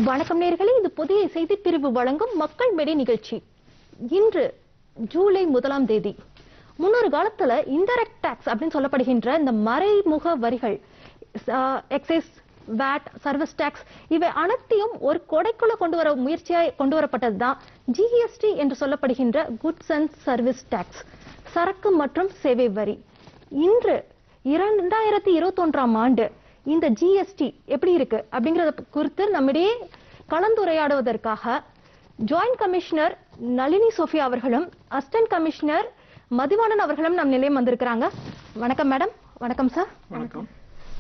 வணக்கம் நேர்களே இது புதிய செய்திப் பிரிவு வழங்கும் மக்கள் மேடை நிகழ்ச்சி இன்று ஜூலை முதலாம் தேதி முன்னொரு காலத்துல இன்டைரக்ட் டாக்ஸ் அப்படின்னு சொல்லப்படுகின்ற இந்த மறைமுக வரிகள் எக்ஸைஸ் வேட் சர்வீஸ் டாக்ஸ் இவை அனைத்தையும் ஒரு கொடைக்குள்ள கொண்டு வர முயற்சியாய் கொண்டு வரப்பட்டது தான் ஜிஎஸ்டி என்று சொல்லப்படுகின்ற குட்ஸ் அண்ட் சர்வீஸ் டாக்ஸ் சரக்கு மற்றும் சேவை வரி இன்று இரண்டாயிரத்தி இருபத்தொன்றாம் ஆண்டு இந்த ஜிஎஸ்டி எப்படி இருக்கு அப்படிங்கறத குறித்து நம்மிடையே கலந்துரையாடுவதற்காக ஜாயிண்ட் கமிஷனர் நளினி சோஃபியா அவர்களும் அசிஸ்டன்ட் கமிஷனர் மதிவாணன் அவர்களும் நம் நிலையம் வந்திருக்கிறாங்க வணக்கம் மேடம் வணக்கம் சார் வணக்கம்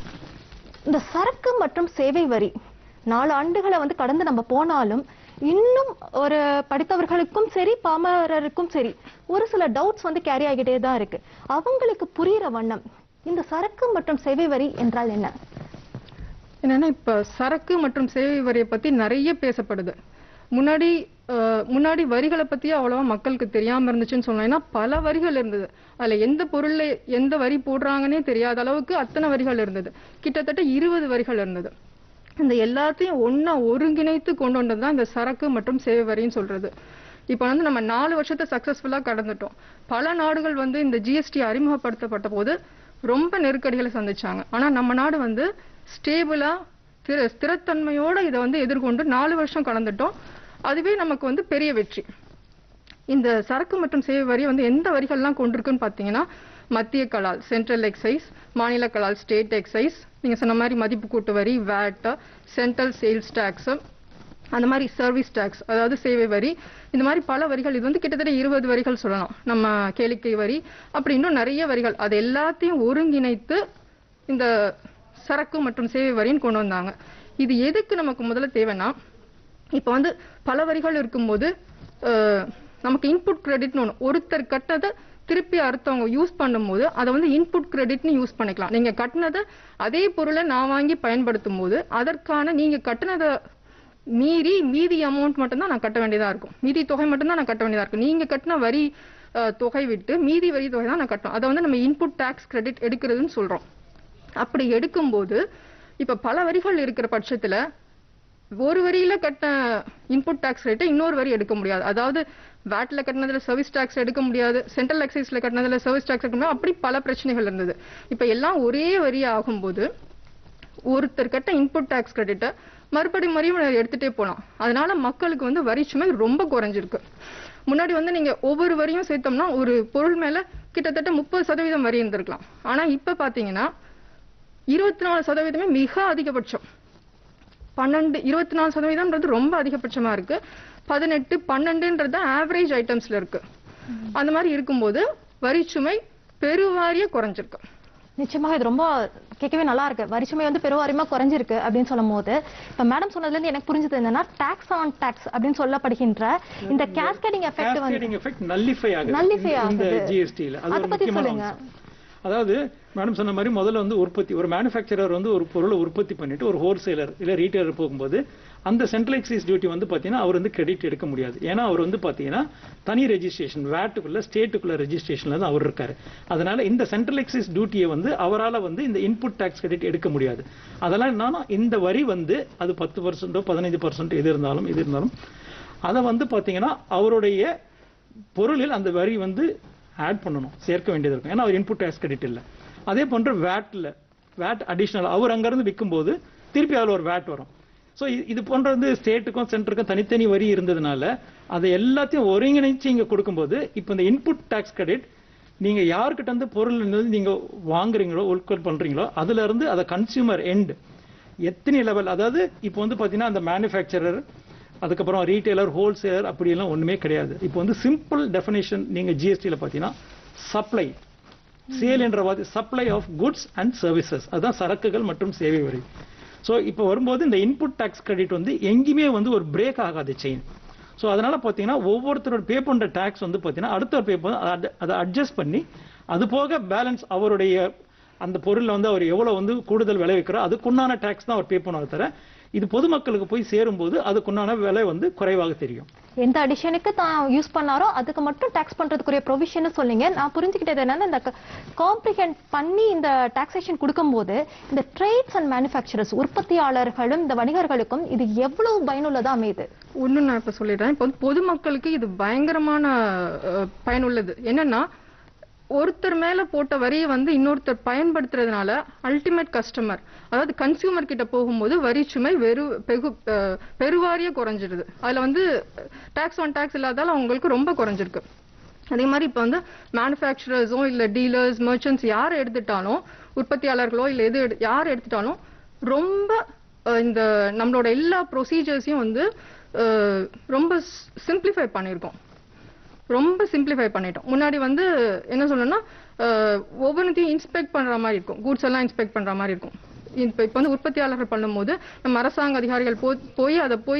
இந்த சரக்கு மற்றும் சேவை வரி நாலு ஆண்டுகளை வந்து கடந்து நம்ம போனாலும் இன்னும் ஒரு படித்தவர்களுக்கும் சரி பாமரருக்கும் சரி ஒரு சில டவுட்ஸ் வந்து கேரி ஆகிட்டே தான் இருக்கு அவங்களுக்கு புரியிற வண்ணம் இந்த சரக்கு மற்றும் சேவை வரி என்றால் என்ன என்னன்னா இப்ப சரக்கு மற்றும் சேவை வரியை பத்தி நிறைய பேசப்படுது முன்னாடி அஹ், முன்னாடி வரிகளை பத்தி அவ்வளவா மக்களுக்கு தெரியாம இருந்துச்சுன்னு சொன்னோம் ஏன்னா பல வரிகள் இருந்தது அதுல எந்த பொருள்ல எந்த வரி போடுறாங்கன்னே தெரியாத அளவுக்கு அத்தனை வரிகள் இருந்தது கிட்டத்தட்ட இருபது வரிகள் இருந்தது இந்த எல்லாத்தையும் ஒண்ணா ஒருங்கிணைத்து கொண்டு வந்தது தான் இந்த சரக்கு மற்றும் சேவை வரின்னு சொல்றது இப்போ வந்து நம்ம நாலு வருஷத்தை சக்சஸ்ஃபுல்லா கடந்துட்டோம் பல நாடுகள் வந்து இந்த ஜிஎஸ்டி அறிமுகப்படுத்தப்பட்ட போது ரொம்ப நெருக்கடிகளை சந்திச்சாங்க ஆனா நம்ம நாடு வந்து ஸ்டேபிளா திற ஸ்திரத்தன்மையோட இதை வந்து எதிர்கொண்டு நாலு வருஷம் கடந்துட்டோம் அதுவே நமக்கு வந்து பெரிய வெற்றி இந்த சரக்கு மற்றும் சேவை வரி வந்து எந்த வரிகள்லாம் கொண்டிருக்குன்னு பார்த்தீங்கன்னா மத்திய கலால் சென்ட்ரல் எக்ஸைஸ் மாநில கலால் ஸ்டேட் எக்ஸைஸ் நீங்க சொன்ன மாதிரி மதிப்பு கூட்டு வரி வேட் சென்ட்ரல் சேல்ஸ் டாக்ஸ் அந்த மாதிரி சர்வீஸ் டாக்ஸ் அதாவது சேவை வரி இந்த மாதிரி பல வரிகள் இது வந்து கிட்டத்தட்ட இருபது வரிகள் சொல்லலாம் நம்ம கேளிக்கை வரி அப்படி இன்னும் நிறைய வரிகள் அது எல்லாத்தையும் ஒருங்கிணைத்து இந்த சரக்கு மற்றும் சேவை வரின்னு கொண்டு வந்தாங்க இது எதுக்கு நமக்கு முதல்ல தேவைன்னா இப்போ வந்து பல வரிகள் இருக்கும்போது அஹ், நமக்கு இன்புட் கிரெடிட்னு ஒன்று ஒருத்தர் கட்டதை திருப்பி அடுத்தவங்க யூஸ் பண்ணும்போது அதை வந்து இன்புட் கிரெடிட்னு யூஸ் பண்ணிக்கலாம் நீங்க கட்டினதை அதே பொருளை நான் வாங்கி பயன்படுத்தும் போது அதற்கான நீங்க கட்டினதை மீறி மீதி அமௌண்ட் மட்டும்தான் நான் கட்ட வேண்டியதா இருக்கும் மீதி தொகை மட்டும்தான் நான் கட்ட வேண்டியதா இருக்கும் நீங்க கட்டின வரி அஹ், தொகை விட்டு மீதி வரி தொகை தான் நான் கட்டணும் அதை வந்து நம்ம இன்புட் டேக்ஸ் கிரெடிட் எடுக்கிறதுன்னு சொல்றோம் அப்படி எடுக்கும்போது இப்ப பல வரிகள் இருக்கிற பட்சத்துல ஒரு வரியில கட்டின இன்புட் டாக்ஸ் ரேட்டை இன்னொரு வரி எடுக்க முடியாது அதாவது வேட்ல கட்டினதுல சர்வீஸ் டாக்ஸ் எடுக்க முடியாது சென்ட்ரல் எக்ஸைஸ்ல கட்டினதுல சர்வீஸ் டாக்ஸ் எடுக்க முடியாது அப்படி பல பிரச்சனைகள் இருந்தது இப்ப எல்லாம் ஒரே வரி ஆகும்போது ஒருத்தர் கட்ட இன்புட் டாக்ஸ் கிரெடிட்டை மறுபடி மறுபடியும் எடுத்துட்டே போலாம் அதனால மக்களுக்கு வந்து வரி சுமை ரொம்ப குறைஞ்சிருக்கு முன்னாடி வந்து நீங்க ஒவ்வொரு வரியும் சேர்த்தோம்னா ஒரு பொருள் மேல கிட்டத்தட்ட முப்பது சதவீதம் வரி இருந்திருக்கலாம் ஆனா இப்ப பாத்தீங்கன்னா இருபத்தி நாலு சதவீதமே மிக அதிகபட்சம் பன்னெண்டு இருபத்தி நாலு சதவீதம்ன்றது ரொம்ப அதிகபட்சமா இருக்கு பதினெட்டு பன்னெண்டுன்றது ஆவரேஜ் ஐட்டம்ஸ்ல இருக்கு அந்த மாதிரி இருக்கும்போது வரிச்சுமை பெருவாரிய குறைஞ்சிருக்கு நிச்சயமாக இது ரொம்ப கேட்கவே நல்லா இருக்கு வரிசுமை வந்து பெருவாரிமா குறைஞ்சிருக்கு அப்படின்னு சொல்லும் போது இப்ப மேடம் சொன்னதுல இருந்து எனக்கு புரிஞ்சது என்னன்னா டாக்ஸ் ஆன் டாக்ஸ் அப்படின்னு சொல்லப்படுகின்ற இந்த கேஸ்கேடிங் எஃபெக்ட் வந்து cascading effect nullify ஆகுது Nullify இந்த- இந்த ஆகுது. ஜிஎஸ்டியில் அது அதை ஒரு பத்தி முக்கியமான சொல்லுங்க. அம்சம் அதாவது மேடம் சொன்ன மாதிரி முதல்ல வந்து உற்பத்தி ஒரு மேனுஃபேக்சரர் வந்து ஒரு பொருளை உற்பத்தி பண்ணிட்டு ஒரு ஹோல்சேலர் இல்ல ரீட்டைலர் போகும்போது அந்த சென்ட்ரல் எக்ஸைஸ் டியூட்டி வந்து பாத்தீங்கன்னா அவர் வந்து கிரெடிட் எடுக்க முடியாது ஏன்னா அவர் வந்து பாத்தீங்கன்னா தனி ரெஜிஸ்ட்ரேஷன் வேட்டுக்குள்ள ஸ்டேட்டுக்குள்ள ரெஜிஸ்ட்ரேஷன்ல தான் அவர் இருக்காரு அதனால இந்த சென்ட்ரல் எக்ஸைஸ் டியூட்டியை வந்து அவரால வந்து இந்த இன்புட் டாக்ஸ் கிரெடிட் எடுக்க முடியாது அதெல்லாம் என்னன்னா இந்த வரி வந்து அது பத்து பர்சன்டோ பதினைந்து பர்சன்ட் எது இருந்தாலும் எது இருந்தாலும் அதை வந்து பாத்தீங்கன்னா அவருடைய பொருளில் அந்த வரி வந்து ஆட் பண்ணணும் சேர்க்க வேண்டியது இருக்கும் ஏன்னா அவர் இன்புட் டேக்ஸ் கிரெடிட் இல்லை அதே போன்று வேட்ல வேட் அடிஷனல் அவர் அங்கிருந்து விற்கும்போது திருப்பி அதில் ஒரு வேட் வரும் ஸோ இது போன்ற வந்து ஸ்டேட்டுக்கும் சென்டருக்கும் தனித்தனி வரி இருந்ததுனால அதை எல்லாத்தையும் ஒருங்கிணைச்சு இங்க கொடுக்கும்போது இப்போ இந்த இன்புட் டேக்ஸ் கிரெடிட் நீங்க யார்கிட்ட இருந்து பொருள் இருந்து நீங்க வாங்குறீங்களோ உட்கொள் பண்றீங்களோ அதுல இருந்து அதை கன்சியூமர் எண்ட் எத்தனை லெவல் அதாவது இப்போ வந்து பாத்தீங்கன்னா அந்த மேனுஃபேக்சரர் அதுக்கப்புறம் ரீட்டைலர் ஹோல்சேலர் அப்படியெல்லாம் ஒண்ணுமே கிடையாது இப்போ வந்து சிம்பிள் டெஃபினேஷன் நீங்க ஜிஎஸ்டியில் பார்த்தீங்கன்னா சப்ளை சேல் என்ற வார்த்தை supply of goods and services அதுதான் சரக்குகள் மற்றும் சேவை வரி ஸோ இப்போ வரும்போது இந்த இன்புட் டேக்ஸ் கிரெடிட் வந்து எங்கேயுமே வந்து ஒரு பிரேக் ஆகாது செயின் ஸோ அதனால பார்த்தீங்கன்னா ஒவ்வொருத்தரோட பே பண்ற டேக்ஸ் வந்து பார்த்தீங்கன்னா அடுத்த பே பண்ண அதை- அதை அட்ஜஸ்ட் பண்ணி அது போக பேலன்ஸ் அவருடைய அந்த பொருள்ல வந்து அவர் எவ்வளவு வந்து கூடுதல் விளைவிக்கிறோ அதுக்குண்டான டேக்ஸ் தான் அவர் பே பண்ணுவார் தவிர இது பொதுமக்களுக்கு போய் சேரும்போது அதுக்குண்டான விலை வந்து குறைவாக தெரியும் எந்த அடிஷனுக்கு தான் யூஸ் பண்ணாரோ அதுக்கு மட்டும் டாக்ஸ் பண்றதுக்குரிய ப்ரொவிஷன் சொன்னீங்க நான் புரிஞ்சுக்கிட்டது என்னன்னா இந்த காம்ப்ரிஹெண்ட் பண்ணி இந்த டாக்ஸேஷன் கொடுக்கும்போது இந்த ட்ரேட்ஸ் அண்ட் மேனுஃபேக்சரர்ஸ் உற்பத்தியாளர்களும் இந்த வணிகர்களுக்கும் இது எவ்வளவு பயனுள்ளதா அமையுது ஒண்ணு நான் இப்ப சொல்லிடுறேன் இப்போ வந்து பொதுமக்களுக்கு இது பயங்கரமான அஹ், பயனுள்ளது என்னன்னா ஒருத்தர் மேல போட்ட வரியை வந்து இன்னொருத்தர் பயன்படுத்துறதுனால அல்டிமேட் கஸ்டமர் அதாவது கன்சியூமர் கிட்ட போகும்போது வரி சுமை வெறு பெகு அஹ், பெருவாரியா குறைஞ்சிடுது அதுல வந்து டாக்ஸ் ஒன் டாக்ஸ் இல்லாதால அவங்களுக்கு ரொம்ப குறைஞ்சிருக்கு அதே மாதிரி இப்போ வந்து மேனுஃபேக்சரர்ஸோ இல்ல டீலர்ஸ் மர்ச்சன்ட்ஸ் யார் எடுத்துட்டாலும் உற்பத்தியாளர்களோ இல்ல எது எடு- யார் எடுத்துட்டாலும் ரொம்ப அஹ், இந்த நம்மளோட எல்லா ப்ரொசீஜர்ஸையும் வந்து அஹ், ரொம்ப சிம்பிளிஃபை பண்ணியிருக்கோம் ரொம்ப சிம்பிளிஃபை பண்ணிட்டோம் முன்னாடி வந்து என்ன சொல்லணும்னா அஹ், ஒவ்வொன்றுத்தையும் இன்ஸ்பெக்ட் பண்ற மாதிரி இருக்கும் கூட்ஸ் எல்லாம் இன்ஸ்பெக்ட் பண்ற மாதிரி இருக்கும் இப்போ இப்போ வந்து உற்பத்தியாளர்கள் பண்ணும்போது நம்ம அரசாங்க அதிகாரிகள் போ போய் அதை போய்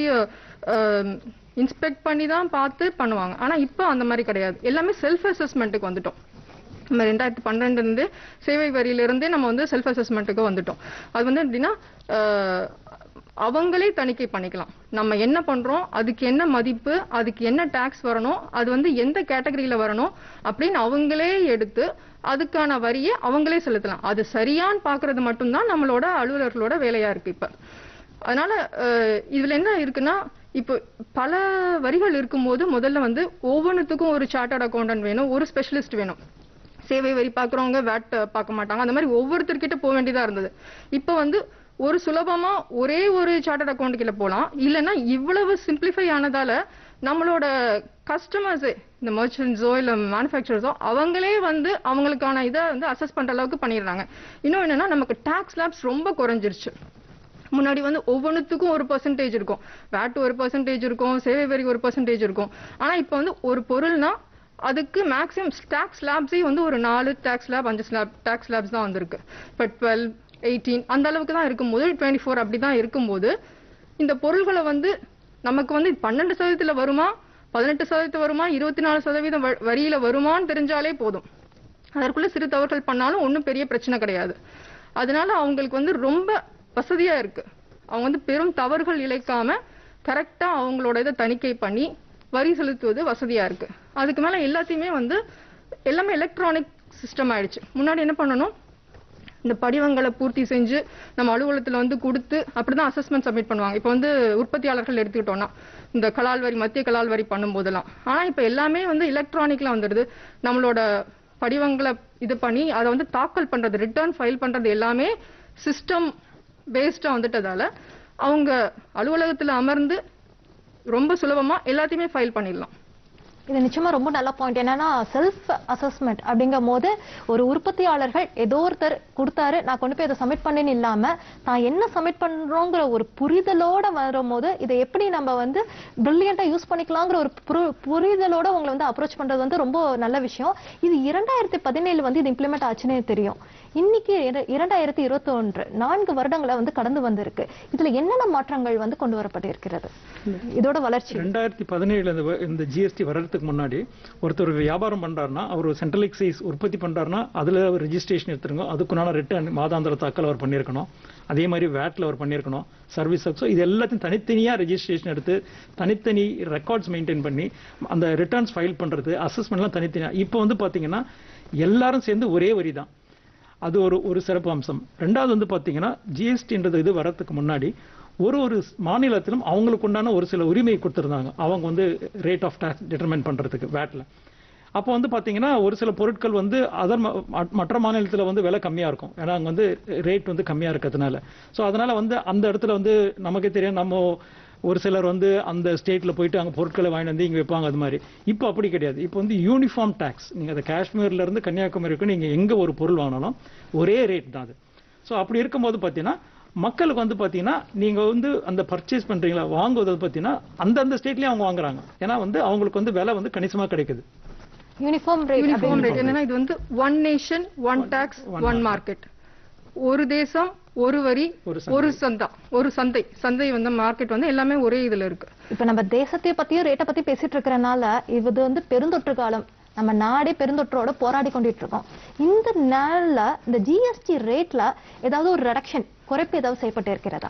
இன்ஸ்பெக்ட் பண்ணி தான் பார்த்து பண்ணுவாங்க ஆனா இப்போ அந்த மாதிரி கிடையாது எல்லாமே செல்ஃப் அசஸ்மெண்ட்டுக்கு வந்துட்டோம் நம்ம ரெண்டாயிரத்தி பன்னெண்டுல இருந்து சேவை வரியிலிருந்தே நம்ம வந்து செல்ஃப் அசஸ்மெண்ட்டுக்கு வந்துட்டோம் அது வந்து எப்படின்னா அஹ், அவங்களே தணிக்கை பண்ணிக்கலாம் நம்ம என்ன பண்றோம் அதுக்கு என்ன மதிப்பு அதுக்கு என்ன டாக்ஸ் வரணும் அது வந்து எந்த கேட்டகரியில வரணும் அப்படின்னு அவங்களே எடுத்து அதுக்கான வரியை அவங்களே செலுத்தலாம் அது சரியான்னு பாக்குறது மட்டும்தான் நம்மளோட அலுவலர்களோட வேலையா இருக்கு இப்ப அதனால அஹ், இதுல என்ன இருக்குன்னா இப்போ பல வரிகள் இருக்கும்போது முதல்ல வந்து ஒவ்வொன்றுத்துக்கும் ஒரு சார்ட்டர்ட் அக்கௌண்டன்ட் வேணும் ஒரு ஸ்பெஷலிஸ்ட் வேணும் சேவை வரி பார்க்குறவங்க வேட் பார்க்க மாட்டாங்க அந்த மாதிரி ஒவ்வொருத்தர்கிட்ட போக வேண்டியதா இருந்தது இப்போ வந்து ஒரு சுலபமா ஒரே ஒரு சார்ட்டர்ட் அக்கௌண்ட் கீழ போகலாம் இல்லைன்னா இவ்வளவு சிம்பிளிஃபை ஆனதால நம்மளோட கஸ்டமர்ஸே இந்த மர்ச்சன்ட்ஸோ இல்ல மேனுஃபேக்சரர்ஸோ அவங்களே வந்து அவங்களுக்கான இதை வந்து அசஸ் பண்ற அளவுக்கு பண்ணிடுறாங்க இன்னும் என்னன்னா நமக்கு டாக்ஸ் லேப்ஸ் ரொம்ப குறைஞ்சிருச்சு முன்னாடி வந்து ஒவ்வொன்றுத்துக்கும் ஒரு பர்சன்டேஜ் இருக்கும் வேட் ஒரு பர்சன்டேஜ் இருக்கும் சேவை வரி ஒரு பர்சன்டேஜ் இருக்கும் ஆனா இப்போ வந்து ஒரு பொருள்னா அதுக்கு மேக்ஸிமம் டாக்ஸ் லேப்ஸே வந்து ஒரு நாலு டாக்ஸ் லேப் அஞ்சு ஸ்லாப் டாக்ஸ் லேப்ஸ் தான் வந்திருக்கு இப்போ டுவெல் எயிட்டீன் அந்த அளவுக்கு தான் இருக்கும்போது டுவெண்ட்டி ஃபோர் அப்படி தான் இருக்கும்போது இந்த பொருள்களை வந்து நமக்கு வந்து பன்னெண்டு சதவீதத்துல வருமா பதினெட்டு சதவீதம் வருமா இருபத்தி நாலு சதவீதம் வ- வரியில வருமான்னு தெரிஞ்சாலே போதும் அதற்குள்ள சிறு தவறுகள் பண்ணாலும் ஒன்றும் பெரிய பிரச்சனை கிடையாது அதனால அவங்களுக்கு வந்து ரொம்ப வசதியா இருக்கு அவங்க வந்து பெரும் தவறுகள் இழைக்காம கரெக்டா அவங்களோட இதை தணிக்கை பண்ணி வரி செலுத்துவது வசதியா இருக்கு அதுக்கு மேல எல்லாத்தையுமே வந்து எல்லாமே எலக்ட்ரானிக் சிஸ்டம் ஆயிடுச்சு முன்னாடி என்ன பண்ணணும் இந்த படிவங்களை பூர்த்தி செஞ்சு நம்ம அலுவலகத்துல வந்து கொடுத்து அப்படிதான் அசஸ்மெண்ட் சப்மிட் பண்ணுவாங்க இப்போ வந்து உற்பத்தியாளர்கள் எடுத்துக்கிட்டோம்னா இந்த கலால் வரி மத்திய கலால் வரி பண்ணும்போதெல்லாம் ஆனா இப்போ எல்லாமே வந்து எலக்ட்ரானிக்ல வந்துடுது நம்மளோட படிவங்களை இது பண்ணி அதை வந்து தாக்கல் பண்றது ரிட்டர்ன் ஃபைல் பண்றது எல்லாமே சிஸ்டம் பேஸ்டா வந்துட்டதால அவங்க அலுவலகத்துல அமர்ந்து ரொம்ப சுலபமா எல்லாத்தையுமே ஃபைல் பண்ணிடலாம் இது நிச்சயமா ரொம்ப நல்ல பாயிண்ட் என்னன்னா செல்ஃப் அசஸ்மெண்ட் அப்படிங்கும் போது ஒரு உற்பத்தியாளர்கள் ஏதோ ஒருத்தர் கொடுத்தாரு நான் கொண்டு போய் அதை சப்மிட் பண்ணேன்னு இல்லாம நான் என்ன சப்மிட் பண்றோங்கிற ஒரு புரிதலோட வரும்போது இதை எப்படி நம்ம வந்து பிரில்லியண்டா யூஸ் பண்ணிக்கலாங்கிற ஒரு புரு- புரிதலோட உங்களை வந்து அப்ரோச் பண்றது வந்து ரொம்ப நல்ல விஷயம் இது இரண்டாயிரத்தி பதினேழு வந்து இது இம்ப்ளிமெண்ட் ஆச்சுன்னே தெரியும் இன்னைக்கு இர- இரண்டாயிரத்தி இருபத்தி ஒன்று நான்கு வருடங்களை வந்து கடந்து வந்திருக்கு இதுல என்னென்ன மாற்றங்கள் வந்து கொண்டு வரப்பட்டிருக்கிறது இதோட வளர்ச்சி ரெண்டாயிரத்தி பதினேழுல இந்த வ- இந்த ஜிஎஸ்டி வர்றதுக்கு முன்னாடி ஒருத்தர் வியாபாரம் பண்றாருன்னா அவர் ஒரு சென்ட்ரல் எக்ஸைஸ் உற்பத்தி பண்றாருன்னா அதுல அவர் ரெஜிஸ்ட்ரேஷன் எடுத்துருங்க அதுக்குண்டான ரிட்டர்ன் மாதாந்திர தாக்கல் அவர் பண்ணியிருக்கணும் அதே மாதிரி வேட்ல அவர் பண்ணியிருக்கணும் சர்வீஸ் ஸோ இது எல்லாத்தையும் தனித்தனியா ரெஜிஸ்ட்ரேஷன் எடுத்து தனித்தனி ரெக்கார்ட்ஸ் மெயின்டைன் பண்ணி அந்த ரிட்டர்ன்ஸ் ஃபைல் பண்றது அசஸ்மெண்ட்லாம் தனித்தனியா இப்போ வந்து பாத்தீங்கன்னா எல்லாரும் சேர்ந்து ஒரே வரி தான் அது ஒரு ஒரு சிறப்பு அம்சம் ரெண்டாவது வந்து பாத்தீங்கன்னா ஜிஎஸ்டின்றது இது வரதுக்கு முன்னாடி ஒரு ஒரு மாநிலத்திலும் அவங்களுக்கு உண்டான ஒரு சில உரிமை கொடுத்திருந்தாங்க அவங்க வந்து ரேட் ஆஃப் டாக்ஸ் டிட்டர்மைன் பண்றதுக்கு வேட்ல அப்போ வந்து பாத்தீங்கன்னா ஒரு சில பொருட்கள் வந்து அதர் ம- ம- மற்ற மாநிலத்துல வந்து விலை கம்மியா இருக்கும் ஏன்னா அங்க வந்து ரேட் வந்து கம்மியா இருக்கிறதுனால சோ அதனால வந்து அந்த இடத்துல வந்து நமக்கே தெரியும் நம்ம ஒரு சிலர் வந்து அந்த ஸ்டேட்ல போயிட்டு அங்க பொருட்களை வாங்கிட்டு வந்து இங்க வைப்பாங்க அது மாதிரி இப்போ அப்படி கிடையாது இப்போ வந்து யூனிஃபார்ம் டாக்ஸ் நீங்க அந்த காஷ்மீர்ல இருந்து கன்னியாகுமரி வரைக்கும் நீங்க எங்க ஒரு பொருள் வாங்கினாலும் ஒரே ரேட் தான் அது சோ அப்படி இருக்கும்போது பாத்தீங்கன்னா மக்களுக்கு வந்து பாத்தீங்கன்னா நீங்க வந்து அந்த பர்ச்சேஸ் பண்றீங்களா வாங்குவது பாத்தீங்கன்னா அந்தந்த ஸ்டேட்லயே அவங்க வாங்குறாங்க ஏன்னா வந்து அவங்களுக்கு வந்து விலை வந்து கணிசமா கிடைக்குது யூனிஃபார்ம் ரேட் யூனிஃபார்ம் ரேட் என்னன்னா இது வந்து one nation one tax one market ஒரு தேசம் ஒரு வரி ஒரு ஒரு சந்தா ஒரு சந்தை சந்தை வந்து மார்க்கெட் வந்து எல்லாமே ஒரே இதுல இருக்கு இப்ப நம்ம தேசத்தை பத்தியும் ரேட்டை பத்தி பேசிட்டு இருக்கறனால இது வந்து பெருந்தொற்று காலம் நம்ம நாடே பெருந்தொற்றோட போராடி கொண்டுட்டு இருக்கோம் இந்த நாள்ல இந்த ஜிஎஸ்டி ரேட்ல ஏதாவது ஒரு ரெடக்ஷன் குறைப்பு ஏதாவது செய்யப்பட்டு இருக்கிறதா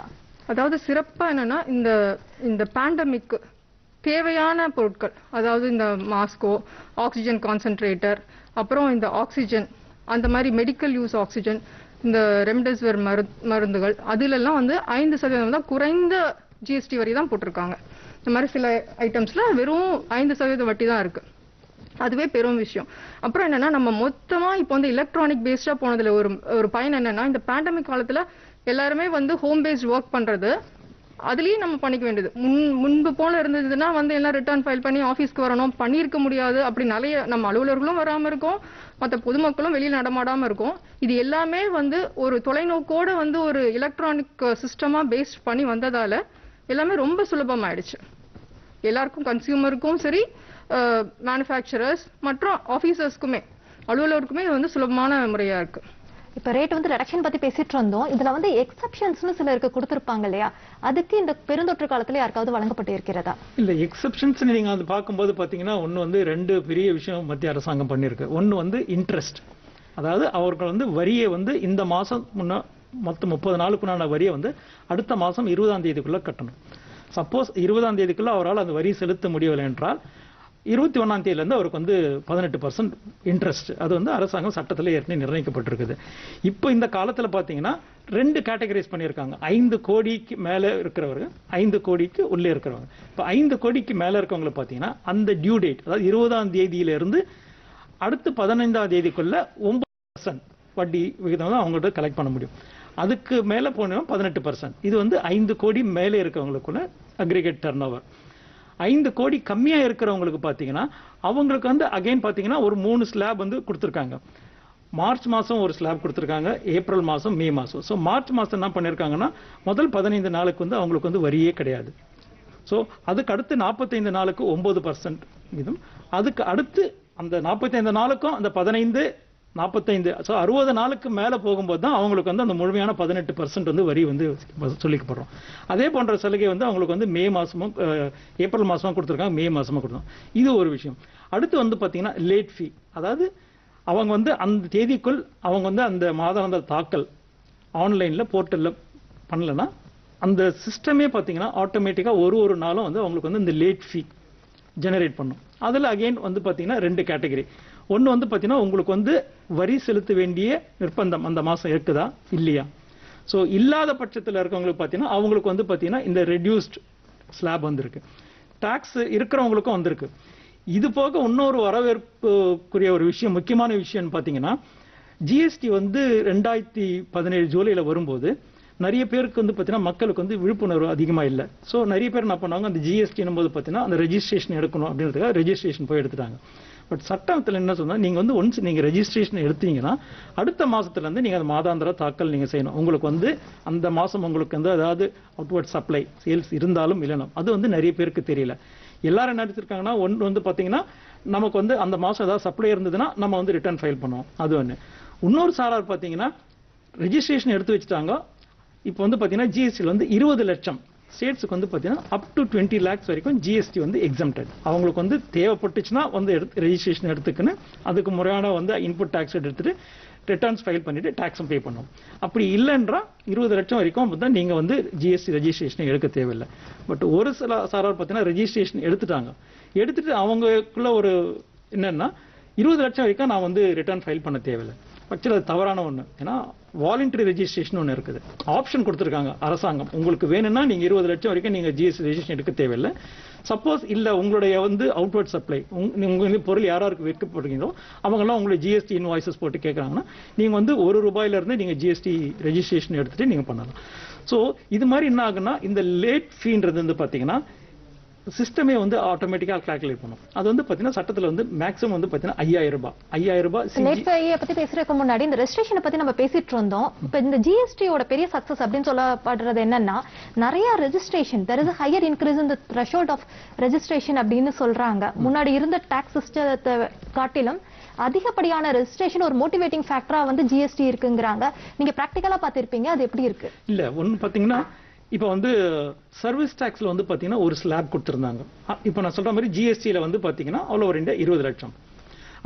அதாவது சிறப்பா என்னன்னா இந்த இந்த பேண்டமிக் தேவையான பொருட்கள் அதாவது இந்த மாஸ்கோ ஆக்சிஜன் கான்சென்ட்ரேட்டர் அப்புறம் இந்த ஆக்சிஜன் அந்த மாதிரி மெடிக்கல் யூஸ் ஆக்சிஜன் இந்த ரெம்டெசிவிர் மரு மருந்துகள் அதுலெல்லாம் வந்து ஐந்து சதவீதம் தான் குறைந்த ஜிஎஸ்டி வரி தான் போட்டிருக்காங்க இந்த மாதிரி சில ஐட்டம்ஸ்ல வெறும் ஐந்து சதவீத வட்டி தான் இருக்கு அதுவே பெரும் விஷயம் அப்புறம் என்னன்னா நம்ம மொத்தமா இப்போ வந்து எலக்ட்ரானிக் பேஸ்டா போனதுல ஒரு ஒரு பயன் என்னன்னா இந்த பேண்டமிக் காலத்துல எல்லாருமே வந்து ஹோம் பேஸ்ட் ஒர்க் பண்றது அதுலயும் நம்ம பண்ணிக்க வேண்டியது முன் முன்பு போல இருந்ததுன்னா வந்து எல்லாம் ரிட்டர்ன் ஃபைல் பண்ணி ஆபீஸ்க்கு வரணும் பண்ணியிருக்க முடியாது அப்படி நிறைய நம்ம அலுவலர்களும் வராம இருக்கோம் மற்ற பொதுமக்களும் வெளியில நடமாடாம இருக்கும் இது எல்லாமே வந்து ஒரு தொலைநோக்கோட வந்து ஒரு எலக்ட்ரானிக் சிஸ்டமா பேஸ்ட் பண்ணி வந்ததால எல்லாமே ரொம்ப சுலபமாயிடுச்சு எல்லாருக்கும் கன்சியூமருக்கும் சரி மேனுஃபேக்சரர்ஸ் மற்றும் ஆஃபீஸர்ஸ்க்குமே அலுவலருக்குமே இது வந்து சுலபமான முறையா இருக்கு இப்ப ரேட் வந்து ரெடக்ஷன் பத்தி பேசிட்டு இருந்தோம் இதுல வந்து எக்ஸப்ஷன்ஸ்னு சிலருக்கு கொடுத்திருப்பாங்க இல்லையா அதுக்கு இந்த பெருந்தொற்று காலத்துல யாருக்காவது வழங்கப்பட்டு இருக்கிறதா இல்ல எக்ஸப்ஷன்ஸ் நீங்க அது பார்க்கும்போது பாத்தீங்கன்னா ஒண்ணு வந்து ரெண்டு பெரிய விஷயம் மத்திய அரசாங்கம் பண்ணிருக்கு ஒண்ணு வந்து இன்ட்ரெஸ்ட் அதாவது அவர்கள் வந்து வரியை வந்து இந்த மாசம் முன்ன மொத்தம் முப்பது நாளுக்குண்டான வரியை வந்து அடுத்த மாசம் இருபதாம் தேதிக்குள்ள கட்டணும் சப்போஸ் இருபதாம் தேதிக்குள்ள அவரால் அந்த வரி செலுத்த முடியவில்லை என்றால் இருபத்தி ஒன்னாம் தேதியிலேருந்து அவருக்கு வந்து பதினெட்டு பர்சன்ட் இன்ட்ரெஸ்ட் அது வந்து அரசாங்கம் சட்டத்தில் ஏற்கனவே நிர்ணயிக்கப்பட்டிருக்குது இப்போ இந்த காலத்தில் பார்த்தீங்கன்னா ரெண்டு கேட்டகரைஸ் பண்ணியிருக்காங்க ஐந்து கோடிக்கு மேலே இருக்கிறவங்க ஐந்து கோடிக்கு உள்ளே இருக்கிறவங்க இப்போ ஐந்து கோடிக்கு மேலே இருக்கவங்களை பார்த்தீங்கன்னா அந்த டியூ டேட் அதாவது இருபதாம் தேதியிலிருந்து அடுத்து பதினைந்தாம் தேதிக்குள்ள ஒன்பது பர்சன்ட் வட்டி விகிதம் தான் அவங்கள்ட்ட கலெக்ட் பண்ண முடியும் அதுக்கு மேலே போனோம் பதினெட்டு பர்சன்ட் இது வந்து ஐந்து கோடி மேலே இருக்கவங்களுக்குள்ள அக்ரிகேட் டர்ன் ஓவர் ஐந்து கோடி கம்மியா இருக்கிறவங்களுக்கு பாத்தீங்கன்னா அவங்களுக்கு வந்து அகைன் பாத்தீங்கன்னா ஒரு மூணு ஸ்லாப் வந்து கொடுத்துருக்காங்க மார்ச் மாசம் ஒரு ஸ்லாப் கொடுத்துருக்காங்க ஏப்ரல் மாசம் மே மாசம் ஸோ மார்ச் மாசம் என்ன பண்ணிருக்காங்கன்னா முதல் பதினைந்து நாளுக்கு வந்து அவங்களுக்கு வந்து வரியே கிடையாது ஸோ அதுக்கு அடுத்து நாற்பத்தைந்து நாளுக்கு ஒன்பது பர்சன்ட் இதும் அதுக்கு அடுத்து அந்த நாற்பத்தைந்து நாளுக்கும் அந்த பதினைந்து நாற்பத்தைந்து ஸோ அறுபது நாளுக்கு மேலே போகும்போது தான் அவங்களுக்கு வந்து அந்த முழுமையான பதினெட்டு பர்சன்ட் வந்து வரி வந்து சொல்லிக்கப்படுறோம் அதே போன்ற சலுகை வந்து அவங்களுக்கு வந்து மே மாசமும் அஹ், ஏப்ரல் மாசமும் கொடுத்துருக்காங்க மே மாசமும் கொடுத்தோம் இது ஒரு விஷயம் அடுத்து வந்து பார்த்தீங்கன்னா லேட் ஃபீ அதாவது அவங்க வந்து அந்த தேதிக்குள் அவங்க வந்து அந்த மாதாந்திர தாக்கல் ஆன்லைன்ல போர்ட்டல்ல பண்ணலன்னா அந்த சிஸ்டமே பார்த்தீங்கன்னா ஆட்டோமேட்டிக்காக ஒரு ஒரு நாளும் வந்து அவங்களுக்கு வந்து இந்த லேட் ஃபீ ஜெனரேட் பண்ணும் அதில் அகைன் வந்து பார்த்தீங்கன்னா ரெண்டு கேட்டகரி ஒன்று வந்து பார்த்தீங்கன்னா உங்களுக்கு வந்து வரி செலுத்த வேண்டிய நிர்பந்தம் அந்த மாதம் இருக்குதா இல்லையா ஸோ இல்லாத பட்சத்தில் இருக்கவங்களுக்கு பார்த்தீங்கன்னா அவங்களுக்கு வந்து பார்த்தீங்கன்னா இந்த ரெடியூஸ்ட் ஸ்லாப் வந்திருக்கு டாக்ஸ் இருக்கிறவங்களுக்கும் வந்திருக்கு இது போக இன்னொரு வரவேற்புக்குரிய ஒரு விஷயம் முக்கியமான விஷயம்னு பார்த்தீங்கன்னா ஜிஎஸ்டி வந்து ரெண்டாயிரத்தி பதினேழு ஜூலைல வரும்போது நிறைய பேருக்கு வந்து பார்த்தீங்கன்னா மக்களுக்கு வந்து விழிப்புணர்வு அதிகமாக இல்லை ஸோ நிறைய பேர் என்ன பண்ணாங்க அந்த ஜிஎஸ்டினும் போது பார்த்தீங்கன்னா அந்த ரெஜிஸ்ட்ரேஷன் எடுக்கணும் அப்படின்றதுக்காக ரெஜிஸ்ட்ரேஷன் போய் எடுத்துட்டாங்க பட் சட்டத்தில் என்ன சொன்னா நீங்க வந்து ஒன்ஸ் நீங்க ரெஜிஸ்ட்ரேஷன் எடுத்தீங்கன்னா அடுத்த மாசத்துல இருந்து நீங்க அந்த மாதாந்திர தாக்கல் நீங்க செய்யணும் உங்களுக்கு வந்து அந்த மாசம் உங்களுக்கு வந்து அதாவது அவுட்வர்ட் சப்ளை சேல்ஸ் இருந்தாலும் இல்லைனா அது வந்து நிறைய பேருக்கு தெரியல எல்லாரும் என்ன எடுத்திருக்காங்கன்னா ஒன்று வந்து பாத்தீங்கன்னா நமக்கு வந்து அந்த மாசம் ஏதாவது சப்ளை இருந்ததுன்னா நம்ம வந்து ரிட்டர்ன் ஃபைல் பண்ணுவோம் அது ஒன்று இன்னொரு சாரார் பாத்தீங்கன்னா ரெஜிஸ்ட்ரேஷன் எடுத்து வச்சுட்டாங்க இப்போ வந்து பாத்தீங்கன்னா ஜிஎஸ்டியில் வந்து இருபது லட்சம் ஸ்டேட்ஸுக்கு வந்து பாத்தீங்கன்னா அப் டு டுவெண்ட்டி லேக்ஸ் வரைக்கும் ஜிஎஸ்டி வந்து எக்ஸம்டட் அவங்களுக்கு வந்து தேவைப்பட்டுச்சுன்னா வந்து எடுத்து ரெஜிஸ்ட்ரேஷன் எடுத்துக்கின்னு அதுக்கு முறையான வந்து இன்புட் டேக்ஸ் எடுத்துட்டு ரிட்டர்ன்ஸ் ஃபைல் பண்ணிட்டு டேக்ஸும் பே பண்ணும் அப்படி இல்லைன்றா இருபது லட்சம் வரைக்கும் தான் நீங்க வந்து ஜிஎஸ்டி ரெஜிஸ்ட்ரேஷன் எடுக்க தேவையில்லை பட் ஒரு சில சாரார் பார்த்தீங்கன்னா ரெஜிஸ்ட்ரேஷன் எடுத்துட்டாங்க எடுத்துட்டு அவங்களுக்குள்ள ஒரு என்னன்னா இருபது லட்சம் வரைக்கும் நான் வந்து ரிட்டர்ன் ஃபைல் பண்ண தேவையில்லை ஆக்சுவலி அது தவறான ஒன்று ஏன்னா வாலண்டரி ரெஜிஸ்ட்ரேஷன் ஒன்று இருக்குது ஆப்ஷன் கொடுத்துருக்காங்க அரசாங்கம் உங்களுக்கு வேணும்னா நீங்க இருபது லட்சம் வரைக்கும் நீங்க ஜிஎஸ்டி ரெஜிஸ்ட்ரேஷன் எடுக்க தேவையில்லை சப்போஸ் இல்ல உங்களுடைய வந்து அவுட்வர்ட் சப்ளை உங்க வந்து பொருள் யாராருக்கு விற்கப்படுறீங்களோ அவங்கெல்லாம் உங்களுடைய ஜிஎஸ்டி இன்வாய்சஸ் போட்டு கேட்குறாங்கன்னா நீங்க வந்து ஒரு ரூபாயில இருந்து நீங்க ஜிஎஸ்டி ரெஜிஸ்ட்ரேஷன் எடுத்துட்டு நீங்க பண்ணலாம் ஸோ இது மாதிரி என்ன ஆகுன்னா இந்த லேட் ஃபீன்றது வந்து பாத்தீங்கன்னா சிஸ்டமே வந்து ஆட்டோமேட்டிக்காக கால்குலேட் பண்ணும் அது வந்து பாத்தீங்கன்னா சட்டத்துல வந்து மேக்ஸிமம் வந்து பாத்தீங்கன்னா ஐயாயிரம் ரூபாய் ஐயாயிரம் ரூபாய் CG லேட் ஃபையை பத்தி பேசுறதுக்கு முன்னாடி இந்த ரெஜிஸ்ட்ரேஷனை பத்தி நம்ம பேசிட்டு இருந்தோம் இப்ப இந்த ஜிஎஸ்டியோட பெரிய சக்சஸ் அப்படின்னு சொல்லப்படுறது என்னன்னா நிறைய registration there is higher increase இந்த த்ரெஷோல்ட் ஆஃப் ரெஜிஸ்ட்ரேஷன் அப்படின்னு சொல்றாங்க முன்னாடி இருந்த டாக்ஸ் சிஸ்டத்தை காட்டிலும் அதிகப்படியான ரெஜிஸ்ட்ரேஷன் ஒரு மோட்டிவேட்டிங் ஃபேக்டரா வந்து ஜிஎஸ்டி இருக்குங்கிறாங்க நீங்க பிராக்டிக்கலா பார்த்திருப்பீங்க அது எப்படி இருக்கு இல்ல ஒண்ணு பாத்தீங்கன்னா இப்போ வந்து சர்வீஸ் டாக்ஸ்ல வந்து பாத்தீங்கன்னா ஒரு ஸ்லாப் கொடுத்திருந்தாங்க அ, இப்போ நான் சொல்ற மாதிரி ஜிஎஸ்டியில் வந்து பாத்தீங்கன்னா ஆல் ஓவர் இந்தியா இருபது லட்சம்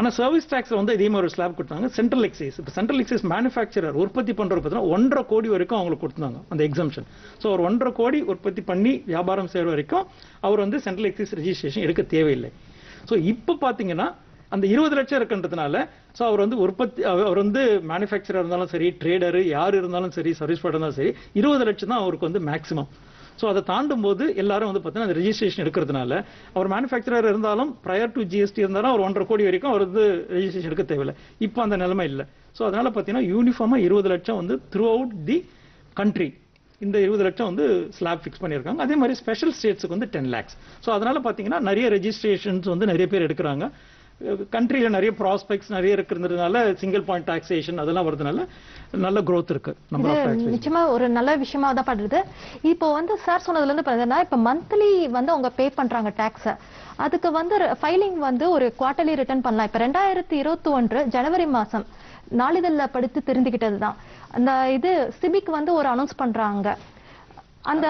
ஆனா சர்வீஸ் டாக்ஸ்ல வந்து இதே மாதிரி ஒரு ஸ்லாப் கொடுத்தாங்க சென்ட்ரல் எக்ஸைஸ் இப்போ சென்ட்ரல் எக்ஸைஸ் மேனுஃபேக்சரர் உற்பத்தி பண்றவர் பார்த்தீங்கன்னா ஒன்றரை கோடி வரைக்கும் அவங்களுக்கு கொடுத்தாங்க அந்த எக்ஸம்ஷன் ஸோ ஒரு ஒன்றரை கோடி உற்பத்தி பண்ணி வியாபாரம் செய்யற வரைக்கும் அவர் வந்து சென்ட்ரல் எக்ஸைஸ் ரெஜிஸ்ட்ரேஷன் எடுக்க தேவையில்லை ஸோ இப்போ பார்த்தீங்கன்னா அந்த இருபது லட்சம் இருக்குன்றதுனால ஸோ அவர் வந்து உற்பத்தி அவர் அவர் வந்து மேனுஃபேக்சரர் இருந்தாலும் சரி ட்ரேடர் யார் இருந்தாலும் சரி சர்வீஸ் ப்ரொவைடர் இருந்தாலும் சரி இருபது லட்சம் தான் அவருக்கு வந்து மேக்ஸிமம் ஸோ அதை தாண்டும் போது எல்லாரும் வந்து பார்த்தீங்கன்னா அந்த ரெஜிஸ்ட்ரேஷன் எடுக்கிறதுனால அவர் மேனுஃபேக்சரர் இருந்தாலும் ப்ரையர் டு ஜிஎஸ்டி இருந்தாலும் அவர் ஒன்றரை கோடி வரைக்கும் அவர் வந்து ரெஜிஸ்ட்ரேஷன் எடுக்க தேவையில்லை இப்போ அந்த நிலைமை இல்லை ஸோ அதனால பார்த்தீங்கன்னா யூனிஃபார்மா இருபது லட்சம் வந்து த்ரூ அவுட் தி கண்ட்ரி இந்த இருபது லட்சம் வந்து ஸ்லாப் ஃபிக்ஸ் பண்ணியிருக்காங்க அதே மாதிரி ஸ்பெஷல் ஸ்டேட்ஸுக்கு வந்து டென் லேக்ஸ் ஸோ அதனால பார்த்தீங்கன்னா நிறைய ரெஜிஸ்ட்ரேஷன்ஸ் வந்து நிறைய பேர் எடுக்கிறாங்க கண்ட்ரியில நிறைய ப்ராஸ்பெக்ட்ஸ் நிறைய இருக்கிறதுனால சிங்கிள் பாயிண்ட் டாக்ஸேஷன் அதெல்லாம் வரதுனால நல்ல growth இருக்கு நம்பர் ஆஃப் இது டாக்ஸ் நிச்சயமா ஒரு நல்ல விஷயமா தான் படுறது இப்போ வந்து சார் சொன்னதுல இருந்து பாத்தீங்கன்னா இப்ப மந்த்லி வந்து அவங்க பே பண்றாங்க டாக்ஸ அதுக்கு வந்து ஃபைலிங் வந்து ஒரு குவார்டர்லி ரிட்டர்ன் பண்ணலாம் இப்ப ரெண்டாயிரத்தி இருபத்தி ஒன்று ஜனவரி மாசம் நாளிதழ்ல படித்து தெரிஞ்சுக்கிட்டது தான் அந்த இது சிபிக் வந்து ஒரு அனௌன்ஸ் பண்றாங்க அந்த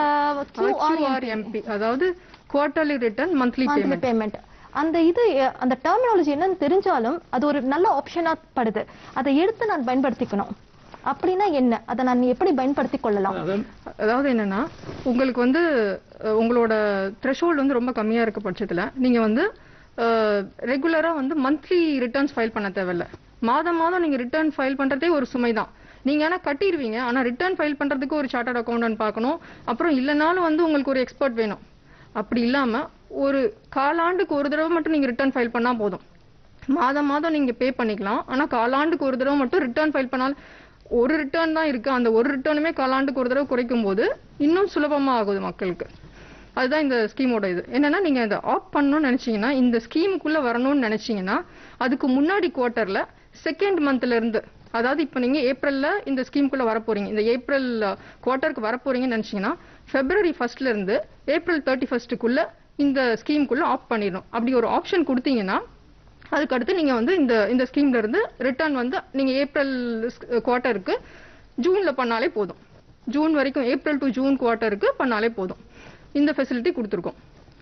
QRMP அதாவது quarterly return monthly monthly payment payment அந்த இது அஹ், அந்த டெர்மினாலஜி என்னன்னு தெரிஞ்சாலும் அது ஒரு நல்ல ஆப்ஷனா படுது அதை எடுத்து நான் பயன்படுத்திக்கணும் அப்படின்னா என்ன அதை நான் எப்படி பயன்படுத்திக் கொள்ளலாம் அதாவது அதாவது என்னன்னா உங்களுக்கு வந்து அஹ், உங்களோட த்ரெஷோல்டு வந்து ரொம்ப கம்மியா இருக்க பட்சத்துல நீங்க வந்து ரெகுலரா வந்து மந்த்லி ரிட்டர்ன்ஸ் ஃபைல் பண்ண தேவையில்ல மாதம் மாதம் நீங்க ரிட்டர்ன் ஃபைல் பண்றதே ஒரு சுமை தான் நீங்க ஆனா கட்டிடுவீங்க ஆனா ரிட்டர்ன் ஃபைல் பண்றதுக்கு ஒரு சார்ட்டர்ட் அக்கௌண்டன்ட் பார்க்கணும் அப்புறம் இல்லைனாலும் வந்து உங்களுக்கு ஒரு எக்ஸ்பர்ட் வேணும் அப்படி இல்லாம ஒரு காலாண்டுக்கு ஒரு தடவை மட்டும் நீங்க ரிட்டர்ன் ஃபைல் பண்ணா போதும் மாதம் மாதம் நீங்க பே பண்ணிக்கலாம் ஆனா காலாண்டுக்கு ஒரு தடவை மட்டும் ரிட்டர்ன் ஃபைல் பண்ணால் ஒரு ரிட்டர்ன் தான் இருக்கு அந்த ஒரு ரிட்டர்னுமே காலாண்டுக்கு ஒரு தடவை குறைக்கும் போது இன்னும் சுலபமா ஆகுது மக்களுக்கு அதுதான் இந்த ஸ்கீமோட இது என்னன்னா நீங்க இதை ஆப் பண்ணணும்னு நினைச்சீங்கன்னா இந்த ஸ்கீமுக்குள்ள வரணும்னு நினைச்சீங்கன்னா அதுக்கு முன்னாடி குவார்ட்டர்ல செகண்ட் மந்த்ல இருந்து அதாவது இப்போ நீங்க ஏப்ரல்ல இந்த ஸ்கீமுக்குள்ள வர போறீங்க இந்த ஏப்ரல் குவார்ட்டருக்கு வர போறீங்கன்னு நினைச்சீங்கன்னா பிப்ரவரி ஃபர்ஸ்ட்ல இருந்து ஏப்ரல் தேர்ட்டி ஃபர்ஸ்ட்டுக்குள்ள இந்த ஸ்கீமுக்குள்ள ஆப் பண்ணிடணும் அப்படி ஒரு ஆப்ஷன் கொடுத்தீங்கன்னா அதுக்கு அடுத்து நீங்க வந்து இந்த இந்த ஸ்கீம்ல இருந்து ரிட்டர்ன் வந்து நீங்க ஏப்ரல் குவார்ட்டருக்கு ஜூன்ல பண்ணாலே போதும் ஜூன் வரைக்கும் ஏப்ரல் டு ஜூன் குவார்ட்டருக்கு பண்ணாலே போதும் இந்த ஃபெசிலிட்டி கொடுத்துருக்கோம்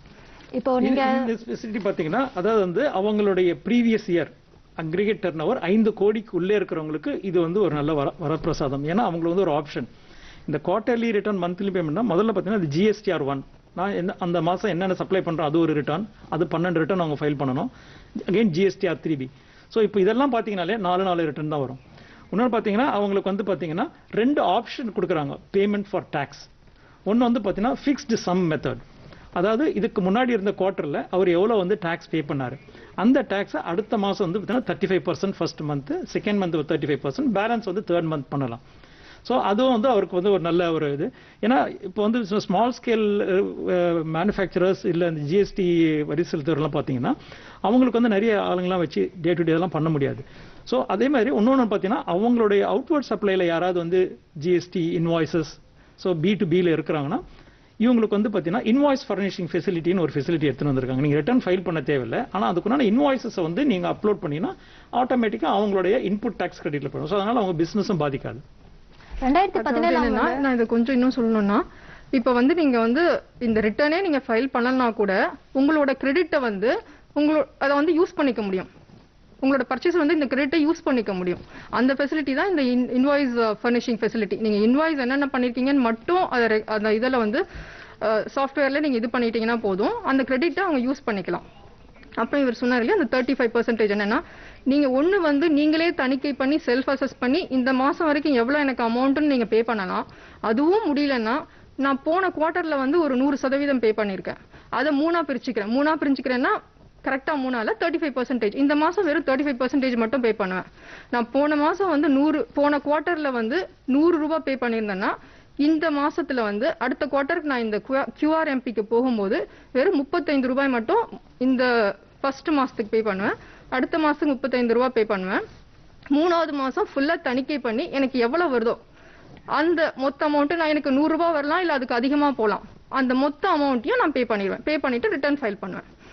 இப்போ நீங்க இது- இந்த ஸ்பெசிலிட்டி பாத்தீங்கன்னா அதாவது வந்து அவங்களுடைய previous year aggregate turnover ஐந்து கோடிக்கு உள்ளே இருக்கிறவங்களுக்கு இது வந்து ஒரு நல்ல வர வரப்பிரசாதம் ஏன்னா அவங்களுக்கு வந்து ஒரு ஆப்ஷன் இந்த குவார்டர்லி ரிட்டர்ன் மந்த்லி பேமெண்ட்னா முதல்ல பார்த்தீங்கன்னா அது ஜிஎஸ்டிஆர் ஒன் நான் என்ன அந்த மாசம் என்னென்ன சப்ளை பண்றோம் அது ஒரு ரிட்டர்ன் அது பன்னெண்டு ரிட்டர்ன் அவங்க ஃபைல் பண்ணணும் again GSTR three B so இப்போ இதெல்லாம் பார்த்தீங்கனாலே நாலு நாலு ரிட்டர்ன் தான் வரும் இன்னொன்று பார்த்தீங்கன்னா அவங்களுக்கு வந்து பார்த்தீங்கன்னா ரெண்டு ஆப்ஷன் கொடுக்குறாங்க பேமெண்ட் ஃபார் டேக்ஸ் ஒன்று வந்து பார்த்தீங்கன்னா ஃபிக்ஸ்டு சம் மெத்தட் அதாவது இதுக்கு முன்னாடி இருந்த குவார்ட்டரில் அவர் எவ்வளோ வந்து டேக்ஸ் பே பண்ணாரு அந்த டேக்ஸை அடுத்த மாதம் வந்து பார்த்தீங்கன்னா thirty five percent first month second month thirty five percent balance வந்து தேர்ட் மந்த் பண்ணலாம் ஸோ அதுவும் வந்து அவருக்கு வந்து ஒரு நல்ல ஒரு இது ஏன்னா இப்போ வந்து ஸ்மால் ஸ்கேல் மேனுஃபேக்சரர்ஸ் இல்லை இந்த ஜிஎஸ்டி வரி செலுத்துறதுலாம் பார்த்தீங்கன்னா அவங்களுக்கு வந்து நிறைய ஆளுங்களாம் வச்சு டே டு டேலாம் பண்ண முடியாது ஸோ அதே மாதிரி இன்னொன்று பார்த்தீங்கன்னா அவங்களுடைய அவுட்வர்ட் சப்ளைல யாராவது வந்து GST invoices so B to பியில் இருக்கிறாங்கன்னா இவங்களுக்கு வந்து பார்த்தீங்கன்னா இன்வாய்ஸ் ஃபர்னிஷிங் ஃபெசிலிட்டின்னு ஒரு ஃபெசிலிட்டி எடுத்துன்னு வந்திருக்காங்க நீங்கள் ரிட்டர்ன் ஃபைல் பண்ண தேவையில்லை ஆனால் அதுக்குண்டான இன்வாய்ஸஸை வந்து நீங்கள் அப்லோட் பண்ணினா ஆட்டோமேட்டிக்காக அவங்களுடைய இன்புட் டேக்ஸ் கிரெடிட்ல போடும் ஸோ அதனால அவங்க பிஸ்னஸும் பாதிக்காது ரெண்டாயிரத்தி அதாவது பதினேழாம் என்னன்னா நான் இதை கொஞ்சம் இன்னும் சொல்லணும்னா இப்போ வந்து நீங்க வந்து இந்த ரிட்டர்னே நீங்க ஃபைல் பண்ணலனா கூட உங்களோட கிரெடிட்டை வந்து உங்களோட அதை வந்து யூஸ் பண்ணிக்க முடியும் உங்களோட பர்ச்சேஸ் வந்து இந்த கிரெடிட்டை யூஸ் பண்ணிக்க முடியும் அந்த ஃபெசிலிட்டி தான் இந்த இன்வாய்ஸ் ஃபர்னிஷிங் ஃபெசிலிட்டி நீங்க இன்வாய்ஸ் என்னென்ன பண்ணிருக்கீங்கன்னு மட்டும் அதை re- அந்த இதில் வந்து சாஃப்ட்வேர்ல நீங்க இது பண்ணிட்டீங்கன்னா போதும் அந்த கிரெடிட்டை அவங்க யூஸ் பண்ணிக்கலாம் அப்புறம் இவர் சொன்னார் இல்லையா அந்த தேர்ட்டி ஃபைவ் பர்சன்டேஜ் என்னன்னா நீங்க ஒண்ணு வந்து நீங்களே தணிக்கை பண்ணி செல்ஃப் அசஸ் பண்ணி இந்த மாசம் வரைக்கும் எவ்வளவு எனக்கு அமௌண்ட்னு நீங்க பே பண்ணலாம் அதுவும் முடியலன்னா நான் போன குவார்ட்டர்ல வந்து ஒரு நூறு சதவீதம் பே பண்ணியிருக்கேன் அதை மூணா பிரிச்சுக்கிறேன் மூணா பிரிச்சுக்கிறேன்னா கரெக்டா மூணால தேர்ட்டி ஃபைவ் பர்சன்டேஜ் இந்த மாசம் வெறும் தேர்ட்டி ஃபைவ் பர்சன்டேஜ் மட்டும் பே பண்ணுவேன் நான் போன மாசம் வந்து நூறு போன குவார்ட்டர்ல வந்து நூறு ரூபாய் பே பண்ணியிருந்தேன்னா இந்த மாசத்துல வந்து அடுத்த குவார்ட்டருக்கு நான் இந்த கியூஆர்எம்பிக்கு போகும்போது வெறும் முப்பத்தைந்து ரூபாய் மட்டும் இந்த ஃபர்ஸ்ட் மாசத்துக்கு பே பண்ணுவேன் அடுத்த மாசத்துக்கு முப்பத்தைந்து ரூபாய் பே பண்ணுவேன் மூணாவது மாசம் ஃபுல்லா தணிக்கை பண்ணி எனக்கு எவ்வளவு வருதோ அந்த மொத்த அமௌண்ட் நான் எனக்கு நூறு ரூபாய் வரலாம் இல்ல அதுக்கு அதிகமா போலாம் அந்த மொத்த அமௌண்ட்டையும் நான் பே பண்ணிடுவேன் பே பண்ணிட்டு ரிட்டர்ன் ஃபைல் பண்ணுவேன்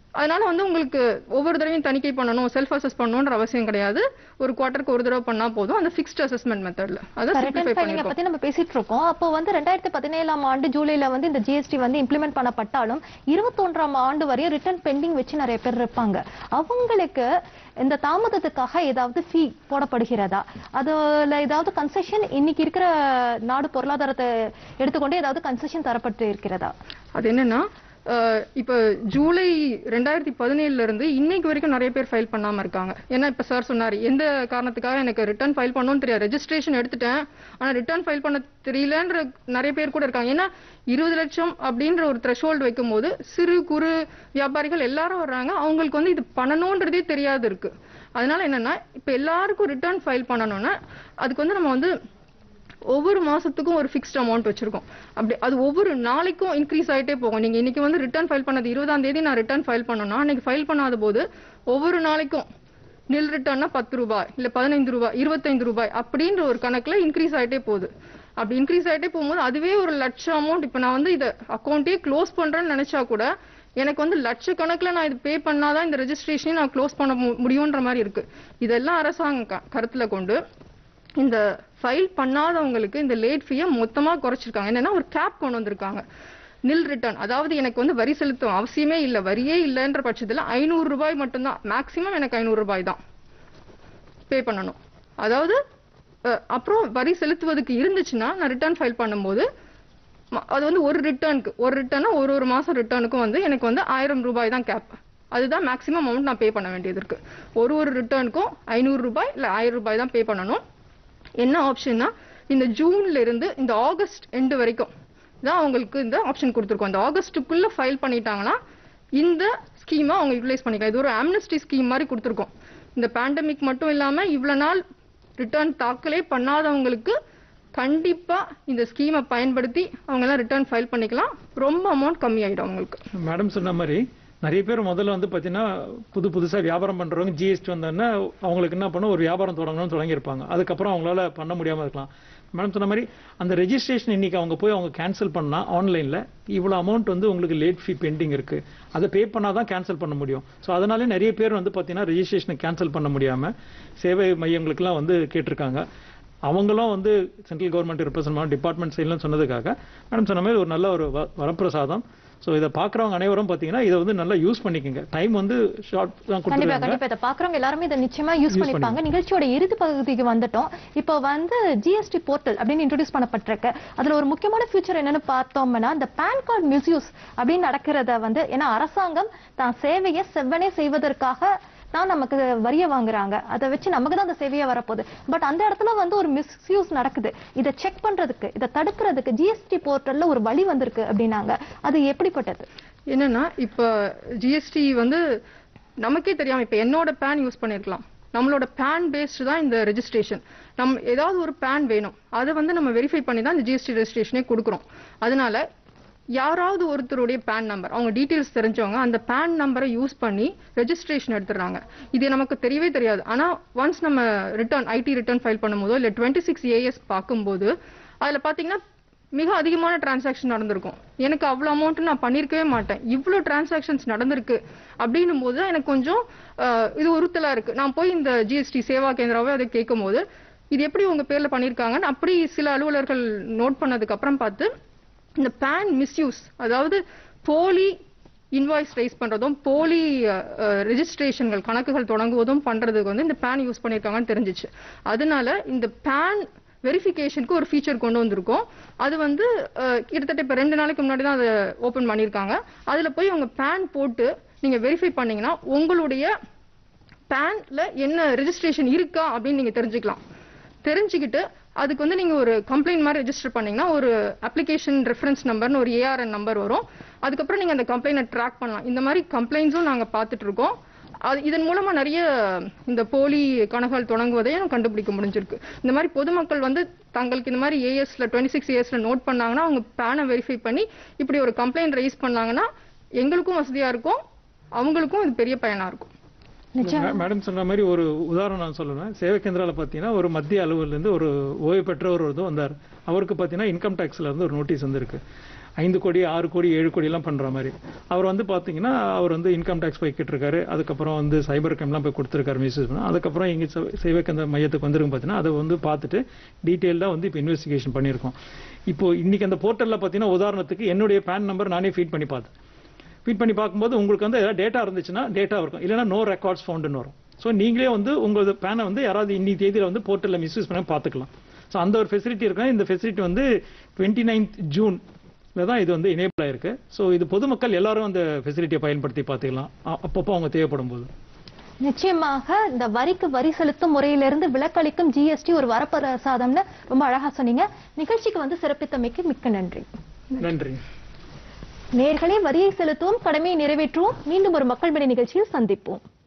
அதனால வந்து உங்களுக்கு ஒவ்வொரு தடவையும் தணிக்கை பண்ணணும் செல்ஃப் அசஸ் பண்ணணுன்ற அவசியம் கிடையாது ஒரு குவார்ட்டருக்கு ஒரு தடவை பண்ணா போதும் அந்த ஃபிக்ஸ்ட் அசஸ்மெண்ட் மெத்தட்ல அதை ரிட்டர்ன் சிம்பிளிஃபை ஃபைலிங்க பண்ணிருக்கோம் பத்தி நம்ம பேசிட்டு இருக்கோம் அப்போ வந்து ரெண்டாயிரத்தி பதினேழாம் ஆண்டு ஜூலைல வந்து இந்த ஜிஎஸ்டி வந்து இம்ப்ளிமெண்ட் பண்ணப்பட்டாலும் இருபத்தொன்றாம் ஆண்டு வரையும் ரிட்டர்ன் பெண்டிங் வச்சு நிறைய பேர் இருப்பாங்க அவங்களுக்கு இந்த தாமதத்துக்காக ஏதாவது ஃபீ போடப்படுகிறதா அதுல ஏதாவது கன்செஷன் இன்னைக்கு இருக்கிற நாடு பொருளாதாரத்தை எடுத்துக்கொண்டு ஏதாவது கன்செஷன் தரப்பட்டு இருக்கிறதா அது என்னன்னா அஹ், இப்ப ஜூலை ரெண்டாயிரத்தி பதினேழுல இருந்து இன்னைக்கு வரைக்கும் நிறைய பேர் ஃபைல் பண்ணாம இருக்காங்க ஏன்னா இப்ப சார் சொன்னாரு எந்த காரணத்துக்காக எனக்கு ரிட்டர்ன் ஃபைல் பண்ணணும்னு தெரியாது ரெஜிஸ்ட்ரேஷன் எடுத்துட்டேன் ஆனா ரிட்டர்ன் ஃபைல் பண்ண தெரியலன்ற நிறைய பேர் கூட இருக்காங்க ஏன்னா இருபது லட்சம் அப்படின்ற ஒரு த்ரெஷோல்டு வைக்கும்போது சிறு குறு வியாபாரிகள் எல்லாரும் வர்றாங்க அவங்களுக்கு வந்து இது பண்ணணுன்றதே தெரியாது இருக்கு அதனால என்னன்னா இப்ப எல்லாருக்கும் ரிட்டர்ன் ஃபைல் பண்ணணும்னா அதுக்கு வந்து நம்ம வந்து ஒவ்வொரு மாசத்துக்கும் ஒரு ஃபிக்ஸ்ட் அமௌண்ட் வச்சிருக்கோம் அப்படி அது ஒவ்வொரு நாளைக்கும் இன்க்ரீஸ் ஆயிட்டே போகும் நீங்க இன்னைக்கு வந்து ரிட்டர்ன் ஃபைல் பண்ணது இருபதாம் தேதி நான் ரிட்டர்ன் ஃபைல் பண்ணணும்னா அன்னைக்கு ஃபைல் பண்ணாத போது ஒவ்வொரு நாளைக்கும் நில் ரிட்டர்ன்னா பத்து ரூபாய் இல்ல பதினைந்து ரூபாய் இருபத்தைந்து ரூபாய் அப்படின்ற ஒரு கணக்குல இன்க்ரீஸ் ஆயிட்டே போகுது அப்படி இன்க்ரீஸ் ஆயிட்டே போகும்போது அதுவே ஒரு லட்சம் அமௌண்ட் இப்ப நான் வந்து இதை அக்கௌண்ட்டே க்ளோஸ் பண்றேன்னு நினைச்சா கூட எனக்கு வந்து லட்சக்கணக்கில் நான் இது பே பண்ணாதான் இந்த ரெஜிஸ்ட்ரேஷனை நான் க்ளோஸ் பண்ண மு- முடியுன்ற மாதிரி இருக்கு இதெல்லாம் அரசாங்கம் க- கருத்துல கொண்டு இந்த ஃபைல் பண்ணாதவங்களுக்கு இந்த லேட் ஃபீயை மொத்தமா குறைச்சிருக்காங்க என்னன்னா ஒரு கேப் கொண்டு வந்திருக்காங்க நில் ரிட்டர்ன் அதாவது எனக்கு வந்து வரி செலுத்தும் அவசியமே இல்லை வரியே இல்லைன்ற பட்சத்துல ஐநூறு ரூபாய் மட்டும்தான் மேக்சிமம் எனக்கு ஐநூறு ரூபாய் தான் பே பண்ணணும் அதாவது அஹ், அப்புறம் வரி செலுத்துவதுக்கு இருந்துச்சுன்னா நான் ரிட்டர்ன் ஃபைல் பண்ணும்போது ம- அது வந்து ஒரு ரிட்டர்னுக்கு ஒரு ரிட்டர்னா ஒரு ஒரு மாசம் ரிட்டர்னுக்கும் வந்து எனக்கு வந்து ஆயிரம் ரூபாய் தான் கேப் அதுதான் மேக்ஸிமம் அமௌண்ட் நான் பே பண்ண வேண்டியது இருக்கு ஒரு ஒரு ரிட்டர்னுக்கும் ஐநூறு ரூபாய் இல்ல ஆயிரம் ரூபாய் தான் பே பண்ணணும் என்ன ஆப்ஷன்னா இந்த ஜூன்ல இருந்து இந்த ஆகஸ்ட் எண்டு வரைக்கும் தான் அவங்களுக்கு இந்த ஆப்ஷன் கொடுத்துருக்கோம் இந்த ஆகஸ்ட்டுக்குள்ள ஃபைல் பண்ணிட்டாங்கன்னா இந்த ஸ்கீமை அவங்க யூட்டிலைஸ் பண்ணிக்கலாம் இது ஒரு ஆம்னஸ்டி ஸ்கீம் மாதிரி கொடுத்துருக்கோம் இந்த பேண்டமிக் மட்டும் இல்லாம இவ்வளவு நாள் ரிட்டர்ன் தாக்கலே பண்ணாதவங்களுக்கு கண்டிப்பா இந்த ஸ்கீமை பயன்படுத்தி அவங்க எல்லாம் ரிட்டர்ன் ஃபைல் பண்ணிக்கலாம் ரொம்ப அமௌண்ட் கம்மியாயிடும் அவங்களுக்கு மேடம் சொன்ன மாதிரி நிறைய பேர் முதல்ல வந்து பார்த்தீங்கன்னா புது புதுசா வியாபாரம் பண்றவங்க ஜிஎஸ்டி வந்தோன்னா அவங்களுக்கு என்ன பண்ணும் ஒரு வியாபாரம் தொடங்கணும்னு தொடங்கியிருப்பாங்க அதுக்கப்புறம் அவங்களால பண்ண முடியாம இருக்கலாம் மேடம் சொன்ன மாதிரி அந்த ரெஜிஸ்ட்ரேஷன் இன்னைக்கு அவங்க போய் அவங்க கேன்சல் பண்ணா ஆன்லைன்ல இவ்வளவு அமௌண்ட் வந்து உங்களுக்கு லேட் ஃபீ பெண்டிங் இருக்கு அதை பே பண்ணாதான் கேன்சல் பண்ண முடியும் ஸோ அதனாலே நிறைய பேர் வந்து பார்த்தீங்கன்னா ரெஜிஸ்ட்ரேஷனை கேன்சல் பண்ண முடியாம சேவை மையங்களுக்குலாம் வந்து கேட்டிருக்காங்க அவங்களும் வந்து சென்ட்ரல் கவர்மெண்ட் ரெப்ரசன்ட் டிபார்ட்மெண்ட் சைட்லாம் சொன்னதுக்காக மேடம் சொன்ன மாதிரி ஒரு நல்ல ஒரு வ- வரப்பிரசாதம் ஸோ இதை பார்க்குறவங்க அனைவரும் பார்த்தீங்கன்னா இதை வந்து நல்லா யூஸ் பண்ணிக்கோங்க டைம் வந்து ஷார்ட் தான் கண்டிப்பா கொடுத்துருக்காங்க கண்டிப்பா இதை பாக்குறவங்க எல்லாருமே இதை நிச்சயமா யூஸ் Use பண்ணிருப்பாங்க நிகழ்ச்சியோட இறுதி பகுதிக்கு வந்துட்டோம் இப்போ வந்து ஜிஎஸ்டி போர்ட்டல் அப்படின்னு இன்ட்ரோடியூஸ் பண்ணப்பட்டிருக்கு அதுல ஒரு முக்கியமான ஃபியூச்சர் என்னன்னு பார்த்தோம்னா இந்த பேன் கார்டு மிஸ்யூஸ் அப்படின்னு நடக்கிறத வந்து ஏன்னா அரசாங்கம் தான் சேவையை செவ்வனே செய்வதற்காக தான் நமக்கு வரிய வாங்குறாங்க அதை வச்சு நமக்கு தான் அந்த சேவையா வரப்போகுது பட் அந்த இடத்துல வந்து ஒரு மிஸ்யூஸ் நடக்குது இதை செக் பண்றதுக்கு இதை தடுக்கிறதுக்கு ஜிஎஸ்டி போர்ட்டல்ல ஒரு வழி வந்திருக்கு அப்படின்னாங்க அது எப்படிப்பட்டது என்னன்னா இப்ப ஜிஎஸ்டி வந்து நமக்கே தெரியாம இப்ப என்னோட பேன் யூஸ் பண்ணிருக்கலாம் நம்மளோட பேன் பேஸ்டு தான் இந்த ரெஜிஸ்ட்ரேஷன் நம் ஏதாவது ஒரு பேன் வேணும் அதை வந்து நம்ம வெரிஃபை பண்ணி தான் இந்த ஜிஎஸ்டி ரெஜிஸ்ட்ரேஷனே கொடுக்குறோம் அதனால யாராவது ஒருத்தருடைய பேன் நம்பர் அவங்க டீட்டெயில்ஸ் தெரிஞ்சவங்க அந்த பேன் நம்பரை யூஸ் பண்ணி ரெஜிஸ்ட்ரேஷன் எடுத்துடுறாங்க இது நமக்கு தெரியவே தெரியாது ஆனா ஒன்ஸ் நம்ம ரிட்டர்ன் ஐடி ரிட்டர்ன் ஃபைல் பண்ணும்போதோ இல்ல டுவெண்ட்டி சிக்ஸ் ஏஎஸ் பார்க்கும்போது அதுல பாத்தீங்கன்னா மிக அதிகமான டிரான்சாக்ஷன் நடந்திருக்கும் எனக்கு அவ்வளவு அமௌண்ட் நான் பண்ணிருக்கவே மாட்டேன் இவ்வளவு டிரான்சாக்ஷன்ஸ் நடந்திருக்கு அப்படின்னும் போது தான் எனக்கு கொஞ்சம் அஹ், இது உறுத்தலா இருக்கு நான் போய் இந்த ஜிஎஸ்டி சேவா கேந்திராவே அதை கேட்கும் போது இது எப்படி உங்க பேர்ல பண்ணிருக்காங்கன்னு அப்படி சில அலுவலர்கள் நோட் பண்ணதுக்கு அப்புறம் பார்த்து இந்த பேன் மிஸ்யூஸ் அதாவது போலி இன்வாய்ஸ் ரைஸ் பண்றதும் போலி ரெஜிஸ்ட்ரேஷன்கள் கணக்குகள் தொடங்குவதும் பண்றதுக்கு வந்து இந்த பேன் யூஸ் பண்ணிருக்காங்கன்னு தெரிஞ்சிச்சு அதனால இந்த பேன் வெரிஃபிகேஷனுக்கு ஒரு ஃபீச்சர் கொண்டு வந்திருக்கோம் அது வந்து அஹ், கிட்டத்தட்ட இப்போ ரெண்டு நாளைக்கு முன்னாடி தான் அதை ஓப்பன் பண்ணியிருக்காங்க அதில் போய் உங்க பேன் போட்டு நீங்க வெரிஃபை பண்ணீங்கன்னா உங்களுடைய பேன்ல என்ன ரெஜிஸ்ட்ரேஷன் இருக்கா அப்படின்னு நீங்க தெரிஞ்சுக்கலாம் தெரிஞ்சுக்கிட்டு அதுக்கு வந்து நீங்க ஒரு கம்ப்ளைண்ட் மாதிரி ரெஜிஸ்டர் பண்ணீங்கன்னா ஒரு அப்ளிகேஷன் ரெஃபரன்ஸ் நம்பர்னு ஒரு ஏஆர்என் நம்பர் வரும் அதுக்கப்புறம் நீங்க அந்த கம்ப்ளைண்ட்டை ட்ராக் பண்ணலாம் இந்த மாதிரி கம்ப்ளைண்ட்ஸும் நாங்க பார்த்துட்டு இருக்கோம் அது இதன் மூலமா நிறைய இந்த போலி கணக்குகள் தொடங்குவதையும் கண்டுபிடிக்க முடிஞ்சிருக்கு இந்த மாதிரி பொதுமக்கள் வந்து தங்களுக்கு இந்த மாதிரி ஏஎஸ்ல டுவெண்ட்டி சிக்ஸ் ஏஎஸ்ல நோட் பண்ணாங்கன்னா அவங்க பேனை வெரிஃபை பண்ணி இப்படி ஒரு கம்ப்ளைண்ட் ரைஸ் பண்ணாங்கன்னா எங்களுக்கும் வசதியா இருக்கும் அவங்களுக்கும் இது பெரிய பயனா இருக்கும் நிச்சயம் மே- மேடம் சொன்ன மாதிரி ஒரு உதாரணம் நான் சொல்லுவேன் சேவை கேந்திரால பார்த்தீங்கன்னா ஒரு மத்திய அலுவலிருந்து ஒரு ஓய்வு பெற்றவர் வந்து வந்தார் அவருக்கு பார்த்தீங்கன்னா இன்கம் டேக்ஸ்ல இருந்து ஒரு நோட்டீஸ் வந்திருக்கு ஐந்து கோடி ஆறு கோடி ஏழு கோடி எல்லாம் பண்ற மாதிரி அவர் வந்து பாத்தீங்கன்னா அவர் வந்து இன்கம் டேக்ஸ் போய் கேட்டிருக்காரு அதுக்கப்புறம் வந்து சைபர் கிரைம்லாம் போய் கொடுத்துருக்காரு மிஸ்யூஸ் பண்ண அதுக்கப்புறம் எங்க சேவைக்கந்த மையத்துக்கு வந்திருக்கும் பார்த்தீங்கன்னா அதை வந்து பார்த்துட்டு டீட்டெயில்டாக வந்து இப்போ இன்வெஸ்டிகேஷன் பண்ணியிருக்கோம் இப்போ இன்னைக்கு அந்த போர்ட்டலில் பார்த்தீங்கன்னா உதாரணத்துக்கு என்னுடைய பேன் நம்பர் நானே ஃபீட் பண்ணி பார்த்தேன் ஃபீட் பண்ணி பார்க்கும்போது உங்களுக்கு வந்து ஏதாவது டேட்டா இருந்துச்சுன்னா டேட்டா இருக்கும் இல்லைன்னா நோ ரெக்கார்ட்ஸ் ஃபவுண்டுன்னு வரும் ஸோ நீங்களே வந்து உங்களோட பேனை வந்து யாராவது இன்னைக்கு தேதியில் வந்து போர்ட்டலில் மிஸ்யூஸ் பண்ண பார்த்துக்கலாம் ஸோ அந்த ஒரு ஃபெசிலிட்டி இருக்கு இந்த ஃபெசிலிட்டி வந்து டுவெண்ட்டி நைன்த் ஜூன் தான் இது வந்து எனேபிள் ஆயிருக்கு ஸோ இது பொதுமக்கள் எல்லாரும் அந்த ஃபெசிலிட்டியை பயன்படுத்தி பார்த்துக்கலாம் அ- அப்பப்போ அவங்க தேவைப்படும் போது நிச்சயமாக இந்த வரிக்கு வரி செலுத்தும் முறையிலிருந்து விலக்களிக்கும் ஜிஎஸ்டி ஒரு வரப்பிரசாதம்னு ரொம்ப அழகா சொன்னீங்க நிகழ்ச்சிக்கு வந்து சிறப்பித்தமைக்கு மிக்க நன்றி நன்றி நேர்களே வரியை செலுத்துவோம் கடமையை நிறைவேற்றுவோம் மீண்டும் ஒரு மக்கள் மணி நிகழ்ச்சியில் சந்திப்போம்